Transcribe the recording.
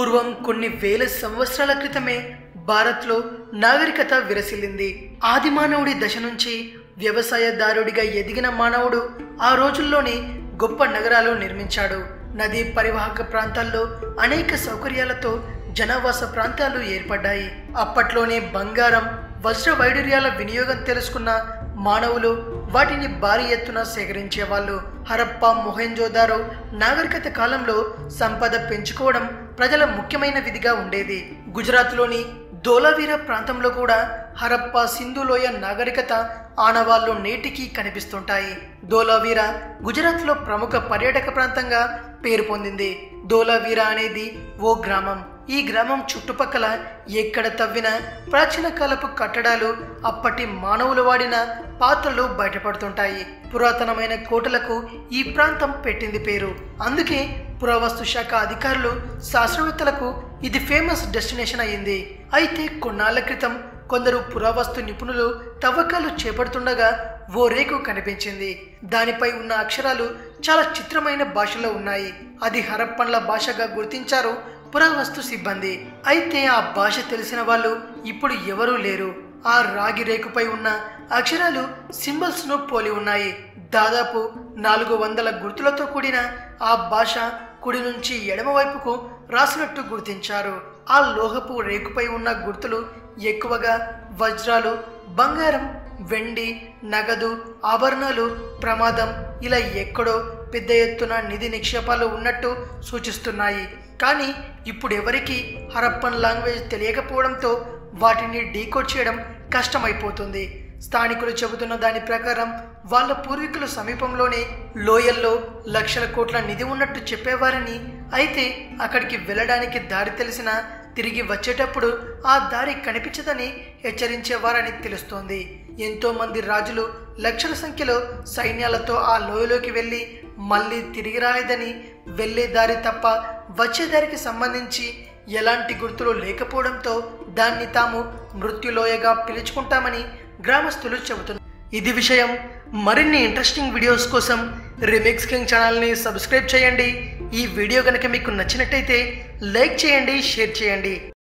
పూర్వం కొన్ని వేల సంవత్సరాల క్రితమే భారత్లో నాగరికత విరసిల్లింది ఆది మానవుడి దశ నుంచి వ్యవసాయదారుడిగా ఎదిగిన మానవుడు ఆ రోజుల్లోనే గొప్ప నగరాలు నిర్మించాడు నదీ పరివాహక ప్రాంతాల్లో అనేక సౌకర్యాలతో జనావాస ప్రాంతాలు ఏర్పడ్డాయి అప్పట్లోనే బంగారం వజ్ర వైడూర్యాల వినియోగం తెలుసుకున్న మానవులు వాటిని భారీ ఎత్తున సేకరించేవాళ్ళు హరప్ప మొహెంజోదారో నాగరికత కాలంలో సంపద పెంచుకోవడం ప్రజల ముఖ్యమైన విధిగా ఉండేది గుజరాత్లోని ధోలావీర ప్రాంతంలో కూడా హరప్ప సింధులోయ నాగరికత ఆనవాళ్లు నేటికి కనిపిస్తుంటాయి ధోలావీర గుజరాత్లో ప్రముఖ పర్యాటక ప్రాంతంగా పేరు పొందింది ధోలావీర అనేది ఓ గ్రామం ఈ గ్రామం చుట్టుపక్కల ఎక్కడ తవ్విన ప్రాచీన కాలపు కట్టడాలు అప్పటి మానవులు వాడిన పాత్రలు బయటపడుతుంటాయి పురాతనమైన కోటలకు ఈ ప్రాంతం పెట్టింది పేరు అందుకే పురావస్తు శాఖ అధికారులు శాస్త్రవేత్తలకు ఇది ఫేమస్ డెస్టినేషన్ అయింది అయితే కొన్నాళ్ల క్రితం కొందరు పురావస్తు నిపుణులు తవ్వకాలు చేపడుతుండగా ఓ రేకు కనిపించింది దానిపై ఉన్న అక్షరాలు చాలా చిత్రమైన భాషలో ఉన్నాయి అది హరప్పన్ల భాషగా గుర్తించారు పురావస్తు సిబ్బంది అయితే ఆ భాష తెలిసిన వాళ్ళు ఇప్పుడు ఎవరూ లేరు ఆ రాగి రేకుపై ఉన్న అక్షరాలు సింబల్స్ ను పోలి ఉన్నాయి దాదాపు నాలుగు వందల గుర్తులతో కూడిన ఆ భాష కుడి నుంచి ఎడమ వైపుకు రాసినట్టు గుర్తించారు ఆ లోహపు రేకుపై ఉన్న గుర్తులు ఎక్కువగా వజ్రాలు బంగారం వెండి నగదు ఆభరణాలు ప్రమాదం ఇలా ఎక్కడో పెద్ద ఎత్తున నిధి నిక్షేపాలు ఉన్నట్టు సూచిస్తున్నాయి కానీ ఇప్పుడు ఎవరికి హరప్పన్ లాంగ్వేజ్ తెలియకపోవడంతో వాటిని డీకోడ్ చేయడం కష్టమైపోతుంది స్థానికులు చెబుతున్న దాని ప్రకారం వాళ్ళ పూర్వీకుల సమీపంలోనే లోయల్లో లక్షల కోట్ల నిధి ఉన్నట్టు చెప్పేవారని అయితే అక్కడికి వెళ్ళడానికి దారి తెలిసిన తిరిగి వచ్చేటప్పుడు ఆ దారి కనిపించదని హెచ్చరించేవారని తెలుస్తోంది ఎంతో మంది రాజులు లక్షల సంఖ్యలో సైన్యాలతో ఆ లోయలోకి వెళ్ళి మళ్ళీ తిరిగి రాలేదని వెళ్ళే దారి తప్ప వచ్చే దారికి సంబంధించి ఎలాంటి గుర్తులు లేకపోవడంతో దాన్ని తాము మృత్యులోయగా పిలుచుకుంటామని గ్రామస్తులు చెబుతున్నారు ఇది విషయం మరిన్ని ఇంట్రెస్టింగ్ వీడియోస్ కోసం రిమిక్స్ కింగ్ ఛానల్ని సబ్స్క్రైబ్ చేయండి ఈ వీడియో కనుక మీకు నచ్చినట్టయితే లైక్ చేయండి షేర్ చేయండి